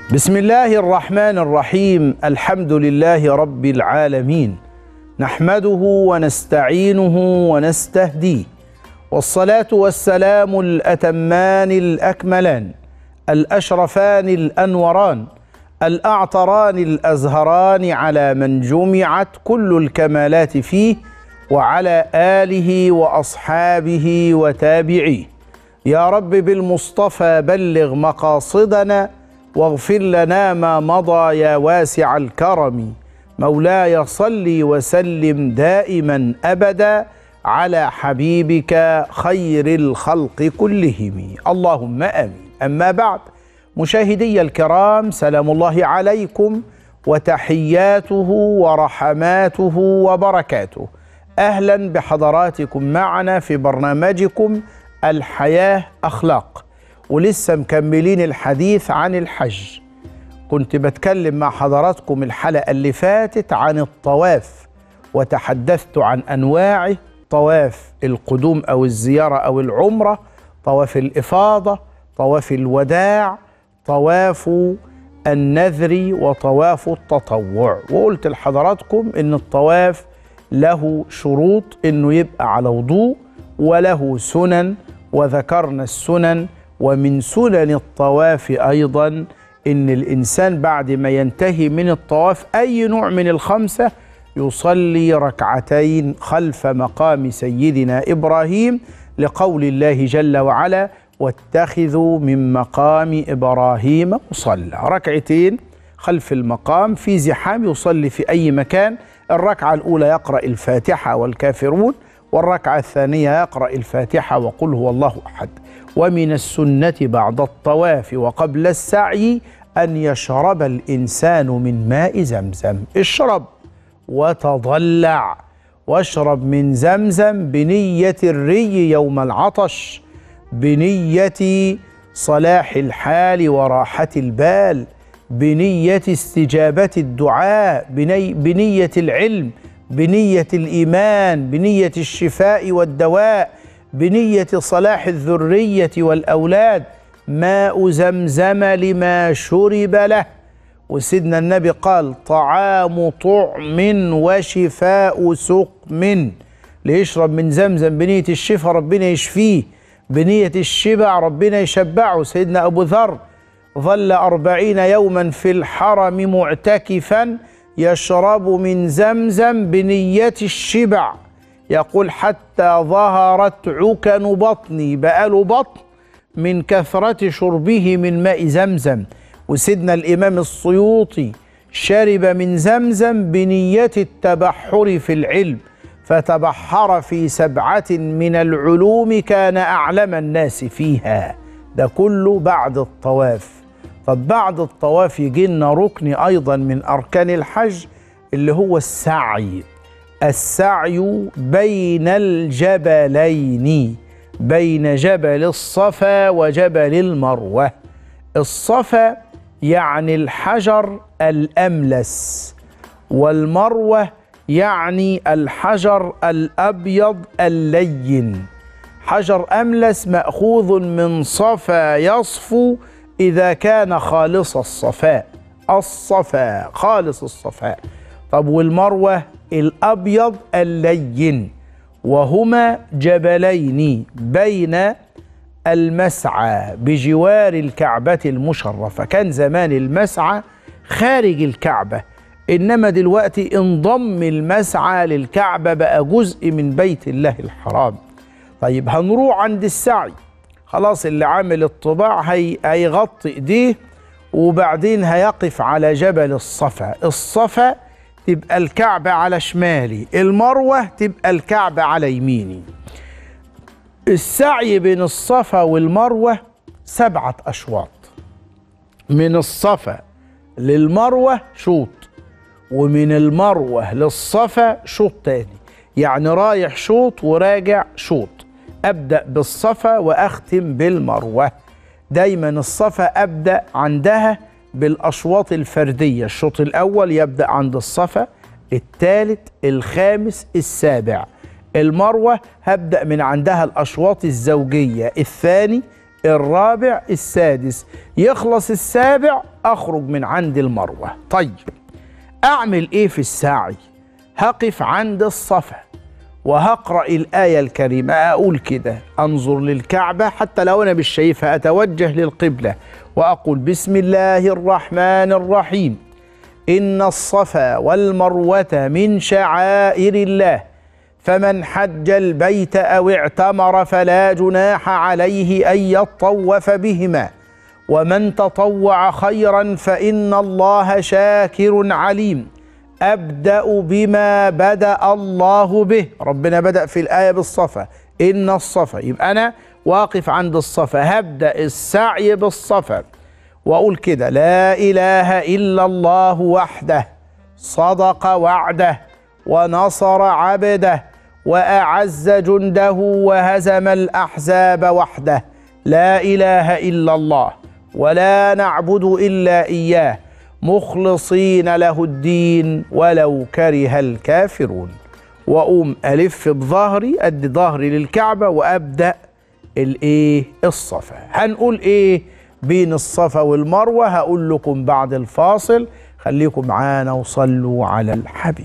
بسم الله الرحمن الرحيم الحمد لله رب العالمين نحمده ونستعينه ونستهديه والصلاه والسلام الاتمان الاكملان الاشرفان الانوران الاعطران الازهران على من جمعت كل الكمالات فيه وعلى اله واصحابه وتابعيه يا رب بالمصطفى بلغ مقاصدنا واغفر لنا ما مضى يا واسع الكرم مولاي صل وسلم دائما ابدا على حبيبك خير الخلق كلهم اللهم امين اما بعد مشاهدي الكرام سلام الله عليكم وتحياته ورحماته وبركاته اهلا بحضراتكم معنا في برنامجكم الحياه اخلاق ولسه مكملين الحديث عن الحج كنت بتكلم مع حضراتكم الحلقه اللي فاتت عن الطواف وتحدثت عن انواعه طواف القدوم او الزياره او العمره طواف الافاضه طواف الوداع طواف النذر وطواف التطوع وقلت لحضراتكم ان الطواف له شروط انه يبقى على وضوء وله سنن وذكرنا السنن ومن سنن الطواف ايضا ان الانسان بعد ما ينتهي من الطواف اي نوع من الخمسه يصلي ركعتين خلف مقام سيدنا ابراهيم لقول الله جل وعلا واتخذوا من مقام ابراهيم مصلى ركعتين خلف المقام في زحام يصلي في اي مكان الركعه الاولى يقرا الفاتحه والكافرون والركعه الثانيه يقرا الفاتحه وقل هو الله احد ومن السنه بعد الطواف وقبل السعي ان يشرب الانسان من ماء زمزم اشرب وتضلع واشرب من زمزم بنيه الري يوم العطش بنيه صلاح الحال وراحه البال بنيه استجابه الدعاء بني بنيه العلم بنيه الايمان بنيه الشفاء والدواء بنيه صلاح الذريه والاولاد ماء زمزم لما شرب له وسيدنا النبي قال طعام طعم وشفاء سقم ليشرب من زمزم بنيه الشفاء ربنا يشفيه بنية الشبع ربنا يشبعه سيدنا أبو ذر ظل أربعين يوما في الحرم معتكفا يشرب من زمزم بنية الشبع يقول حتى ظهرت عكن بطني بقاله بطن من كثرة شربه من ماء زمزم وسيدنا الإمام السيوطي شرب من زمزم بنية التبحر في العلم فتبحر في سبعة من العلوم كان أعلم الناس فيها ده كله بعد الطواف طب بعد الطواف يجي لنا ركن أيضا من أركان الحج اللي هو السعي السعي بين الجبلين بين جبل الصفا وجبل المروة الصفا يعني الحجر الأملس والمروة يعني الحجر الابيض اللين حجر املس ماخوذ من صفا يصفو اذا كان خالص الصفاء الصفا خالص الصفاء طب والمروه الابيض اللين وهما جبلين بين المسعى بجوار الكعبه المشرفه كان زمان المسعى خارج الكعبه انما دلوقتي انضم المسعى للكعبه بقى جزء من بيت الله الحرام طيب هنروح عند السعي خلاص اللي عامل الطباع هي هيغطي ايديه وبعدين هيقف على جبل الصفا الصفا تبقى الكعبة على شمالي المروة تبقى الكعبة على يميني السعي بين الصفا والمروة سبعة أشواط من الصفا للمروة شوط ومن المروة للصفا شوط تاني يعني رايح شوط وراجع شوط أبدأ بالصفا وأختم بالمروة دايما الصفا أبدأ عندها بالأشواط الفردية الشوط الأول يبدأ عند الصفا الثالث الخامس السابع المروة هبدأ من عندها الأشواط الزوجية الثاني الرابع السادس يخلص السابع اخرج من عند المروه طيب اعمل ايه في السعي هقف عند الصفا وهقرا الايه الكريمه اقول كده انظر للكعبه حتى لو انا مش شايفها اتوجه للقبله واقول بسم الله الرحمن الرحيم ان الصفا والمروه من شعائر الله فمن حج البيت او اعتمر فلا جناح عليه ان يطوف بهما ومن تطوع خيرا فان الله شاكر عليم ابدا بما بدا الله به ربنا بدا في الايه بالصفا ان الصفا يبقى انا واقف عند الصفا هبدا السعي بالصفا واقول كده لا اله الا الله وحده صدق وعده ونصر عبده واعز جنده وهزم الاحزاب وحده لا اله الا الله ولا نعبد الا اياه مخلصين له الدين ولو كره الكافرون واقوم الف بظهري ادي ظهري للكعبه وابدا الايه الصفا هنقول ايه بين الصفا والمروه هقول لكم بعد الفاصل خليكم معانا وصلوا على الحبيب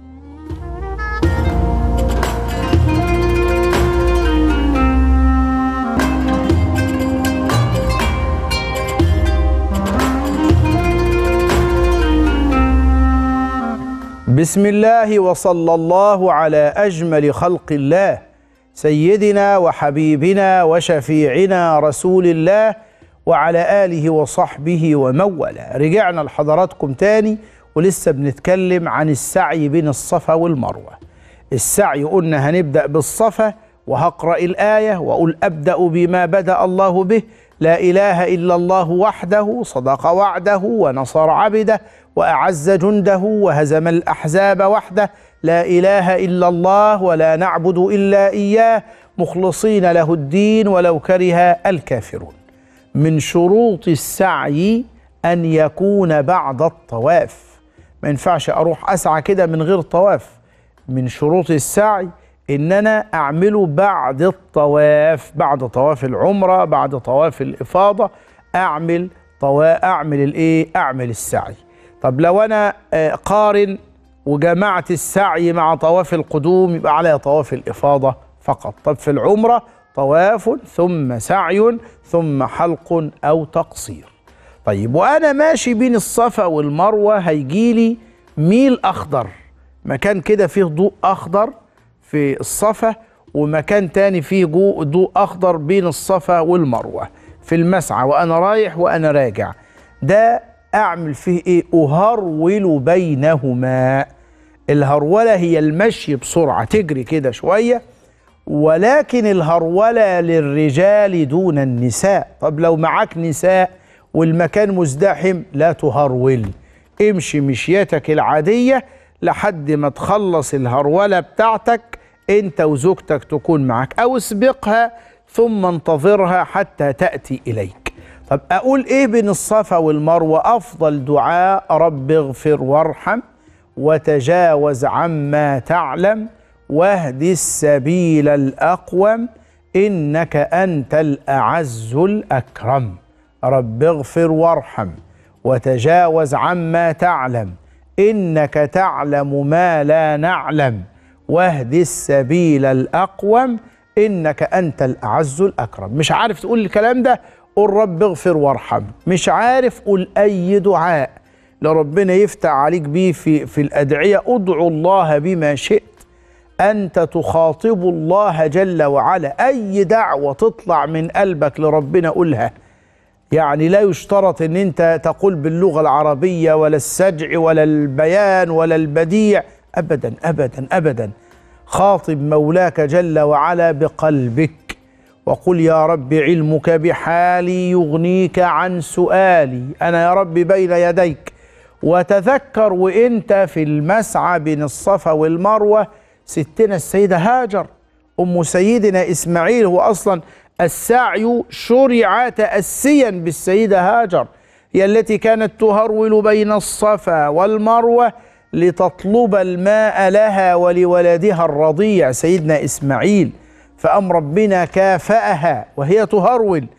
بسم الله وصلى الله على اجمل خلق الله سيدنا وحبيبنا وشفيعنا رسول الله وعلى اله وصحبه ومن والاه رجعنا لحضراتكم تاني ولسه بنتكلم عن السعي بين الصفا والمروه السعي قلنا هنبدا بالصفا وهقرا الايه واقول ابدا بما بدا الله به لا اله الا الله وحده صدق وعده ونصر عبده واعز جنده وهزم الاحزاب وحده لا اله الا الله ولا نعبد الا اياه مخلصين له الدين ولو كره الكافرون من شروط السعي ان يكون بعد الطواف ما ينفعش اروح اسعى كده من غير طواف من شروط السعي ان انا اعمله بعد الطواف بعد طواف العمره بعد طواف الافاضه اعمل طوا اعمل الايه اعمل السعي طب لو انا قارن وجمعت السعي مع طواف القدوم يبقى عليها طواف الافاضه فقط طب في العمره طواف ثم سعي ثم حلق او تقصير طيب وانا ماشي بين الصفا والمروه هيجيلي ميل اخضر مكان كده فيه ضوء اخضر في الصفا ومكان تاني فيه ضوء اخضر بين الصفا والمروه في المسعى وانا رايح وانا راجع ده اعمل فيه ايه اهرول بينهما الهروله هي المشي بسرعه تجري كده شويه ولكن الهروله للرجال دون النساء طب لو معاك نساء والمكان مزدحم لا تهرول امشي مشيتك العاديه لحد ما تخلص الهروله بتاعتك انت وزوجتك تكون معك او اسبقها ثم انتظرها حتى تاتي اليك طب اقول ايه بين الصفا والمروه افضل دعاء رب اغفر وارحم وتجاوز عما تعلم واهد السبيل الاقوم انك انت الاعز الاكرم رب اغفر وارحم وتجاوز عما تعلم انك تعلم ما لا نعلم واهد السبيل الاقوم انك انت الاعز الاكرم مش عارف تقول الكلام ده قول رب اغفر وارحم مش عارف قول اي دعاء لربنا يفتح عليك بيه في في الادعيه ادعو الله بما شئت انت تخاطب الله جل وعلا اي دعوه تطلع من قلبك لربنا قولها يعني لا يشترط ان انت تقول باللغه العربيه ولا السجع ولا البيان ولا البديع ابدا ابدا ابدا خاطب مولاك جل وعلا بقلبك وقل يا رب علمك بحالي يغنيك عن سؤالي انا يا رب بين يديك وتذكر وانت في المسعى بين الصفا والمروه ستنا السيده هاجر ام سيدنا اسماعيل هو اصلا السعي شرع تاسيا بالسيده هاجر هي التي كانت تهرول بين الصفا والمروه لتطلب الماء لها ولولدها الرضيع سيدنا اسماعيل فأم ربنا كافأها وهي تهرول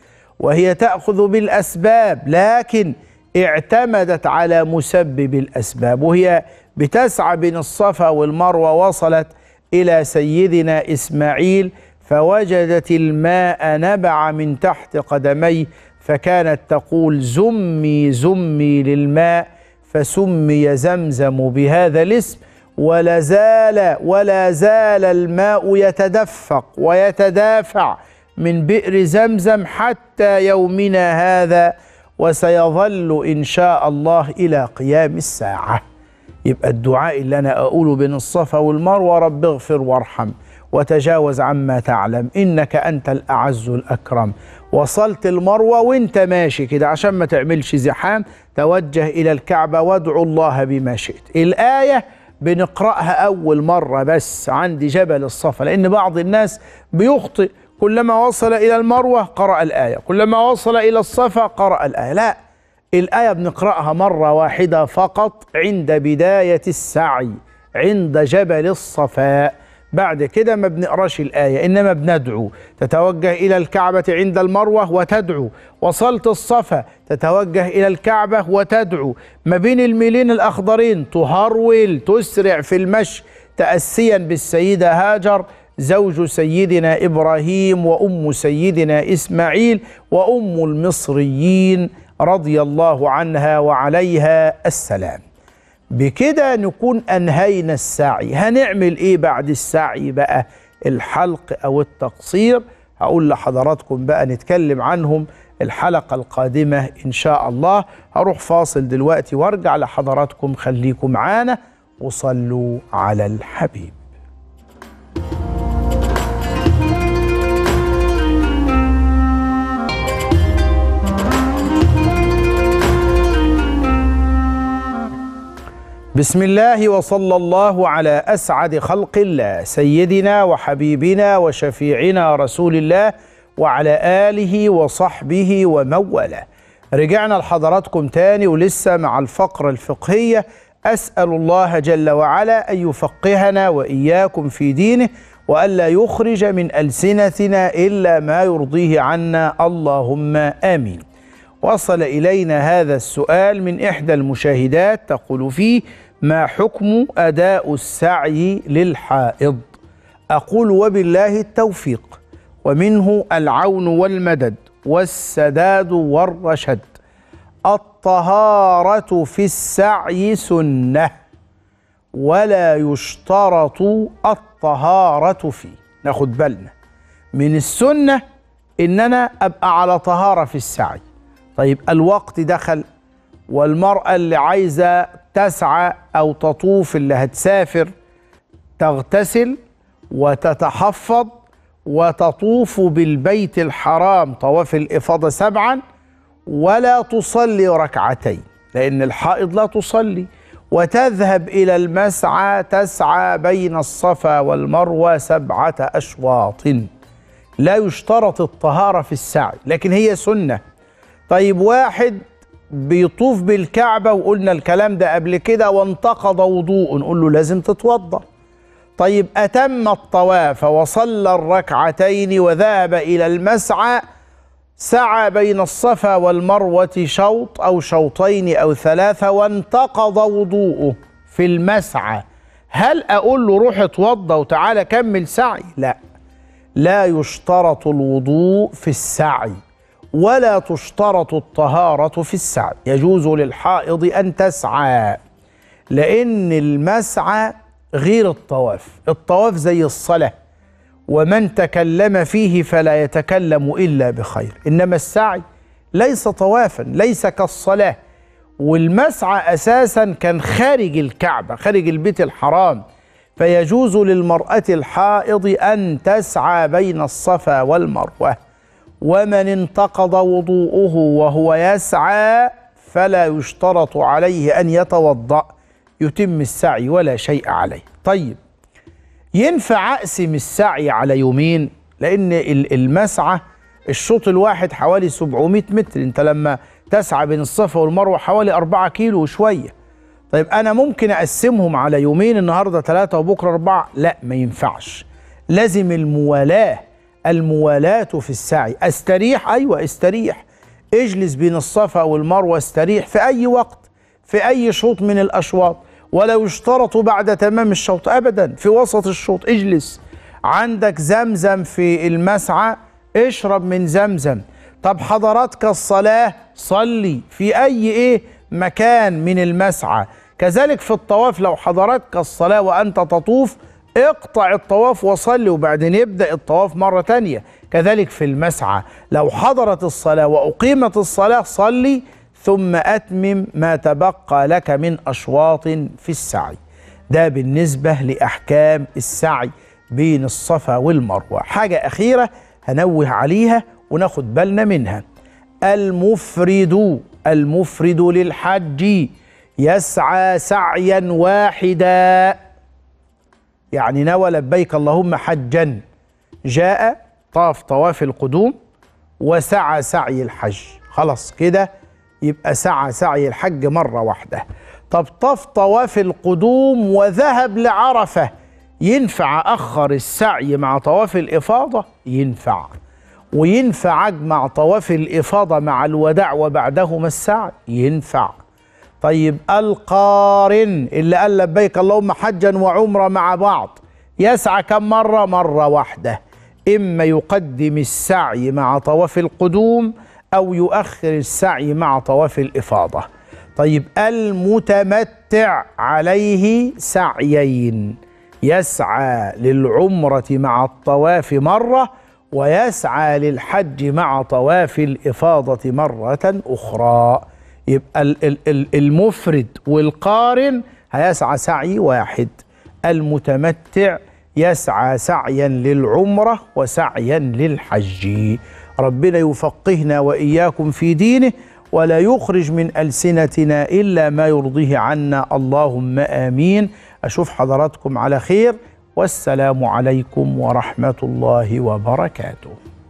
وهي تأخذ بالأسباب لكن اعتمدت على مسبب الأسباب وهي بتسعى بين الصفا والمروة وصلت إلى سيدنا إسماعيل فوجدت الماء نبع من تحت قدميه فكانت تقول زمي زمي للماء فسمي زمزم بهذا الاسم ولا زال ولا زال الماء يتدفق ويتدافع من بئر زمزم حتى يومنا هذا وسيظل ان شاء الله الى قيام الساعه يبقى الدعاء اللي انا اقوله بين الصفا والمروه رب اغفر وارحم وتجاوز عما تعلم انك انت الاعز الاكرم وصلت المروه وانت ماشي كده عشان ما تعملش زحام توجه الى الكعبه وادعو الله بما شئت الايه بنقراها اول مره بس عند جبل الصفا لان بعض الناس بيخطئ كلما وصل الى المروه قرأ الايه كلما وصل الى الصفا قرأ الايه لا الايه بنقراها مره واحده فقط عند بدايه السعي عند جبل الصفاء بعد كده ما بنقراش الآية إنما بندعو تتوجه إلى الكعبة عند المروة وتدعو وصلت الصفا تتوجه إلى الكعبة وتدعو ما بين الميلين الأخضرين تهرول تسرع في المشي تأسيا بالسيدة هاجر زوج سيدنا إبراهيم وأم سيدنا إسماعيل وأم المصريين رضي الله عنها وعليها السلام بكده نكون انهينا السعي هنعمل ايه بعد السعي بقى الحلق او التقصير هقول لحضراتكم بقى نتكلم عنهم الحلقة القادمة إن شاء الله هروح فاصل دلوقتي وارجع لحضراتكم خليكم معانا وصلوا على الحبيب بسم الله وصلى الله على اسعد خلق الله سيدنا وحبيبنا وشفيعنا رسول الله وعلى اله وصحبه ومن والاه. رجعنا لحضراتكم تاني ولسه مع الفقره الفقهيه اسال الله جل وعلا ان يفقهنا واياكم في دينه والا يخرج من السنتنا الا ما يرضيه عنا اللهم امين. وصل إلينا هذا السؤال من إحدى المشاهدات تقول فيه ما حكم أداء السعي للحائض أقول وبالله التوفيق ومنه العون والمدد والسداد والرشد الطهارة في السعي سنة ولا يشترط الطهارة فيه ناخد بالنا من السنة إن أنا أبقى على طهارة في السعي طيب الوقت دخل والمرأة اللي عايزة تسعى أو تطوف اللي هتسافر تغتسل وتتحفظ وتطوف بالبيت الحرام طواف الإفاضة سبعا ولا تصلي ركعتين لأن الحائض لا تصلي وتذهب إلى المسعى تسعى بين الصفا والمروة سبعة أشواط لا يشترط الطهارة في السعي لكن هي سنة طيب واحد بيطوف بالكعبة وقلنا الكلام ده قبل كده وانتقض وضوء نقول له لازم تتوضأ طيب أتم الطواف وصلى الركعتين وذهب إلى المسعى سعى بين الصفا والمروة شوط أو شوطين أو ثلاثة وانتقض وضوءه في المسعى هل أقول له روح اتوضى وتعالى كمل سعي لا لا يشترط الوضوء في السعي ولا تشترط الطهارة في السعي يجوز للحائض أن تسعى لأن المسعى غير الطواف الطواف زي الصلاة ومن تكلم فيه فلا يتكلم إلا بخير إنما السعي ليس طوافا ليس كالصلاة والمسعى أساسا كان خارج الكعبة خارج البيت الحرام فيجوز للمرأة الحائض أن تسعى بين الصفا والمروة ومن انتقض وضوءه وهو يسعى فلا يشترط عليه ان يتوضا يتم السعي ولا شيء عليه طيب ينفع اقسم السعي على يومين لان المسعى الشوط الواحد حوالي 700 متر انت لما تسعى بين الصفا والمروه حوالي 4 كيلو وشويه طيب انا ممكن اقسمهم على يومين النهارده ثلاثه وبكره اربعه لا ما ينفعش لازم الموالاه الموالاة في السعي استريح أيوة استريح اجلس بين الصفا والمروة استريح في أي وقت في أي شوط من الأشواط ولا يشترط بعد تمام الشوط أبدا في وسط الشوط اجلس عندك زمزم في المسعى اشرب من زمزم طب حضراتك الصلاة صلي في أي إيه مكان من المسعى كذلك في الطواف لو حضرتك الصلاة وأنت تطوف اقطع الطواف وصلي وبعدين يبدأ الطواف مرة تانية كذلك في المسعى لو حضرت الصلاة وأقيمت الصلاة صلي ثم أتمم ما تبقى لك من أشواط في السعي ده بالنسبة لأحكام السعي بين الصفا والمروة حاجة أخيرة هنوه عليها وناخد بالنا منها المفرد المفرد للحج يسعى سعيا واحدا يعني نوى لبيك اللهم حجا جاء طاف طواف القدوم وسعى سعي الحج خلاص كده يبقى سعى سعي الحج مرة واحدة طب طاف طواف القدوم وذهب لعرفة ينفع أخر السعي مع طواف الإفاضة ينفع وينفع أجمع طواف الإفاضة مع الوداع وبعدهما السعي ينفع طيب القارن اللي قال لبيك اللهم حجا وعمرة مع بعض يسعى كم مرة مرة واحدة إما يقدم السعي مع طواف القدوم أو يؤخر السعي مع طواف الإفاضة طيب المتمتع عليه سعيين يسعى للعمرة مع الطواف مرة ويسعى للحج مع طواف الإفاضة مرة أخرى يبقى المفرد والقارن هيسعى سعي واحد المتمتع يسعى سعيا للعمرة وسعيا للحج ربنا يفقهنا وإياكم في دينه ولا يخرج من ألسنتنا إلا ما يرضيه عنا اللهم آمين أشوف حضراتكم على خير والسلام عليكم ورحمة الله وبركاته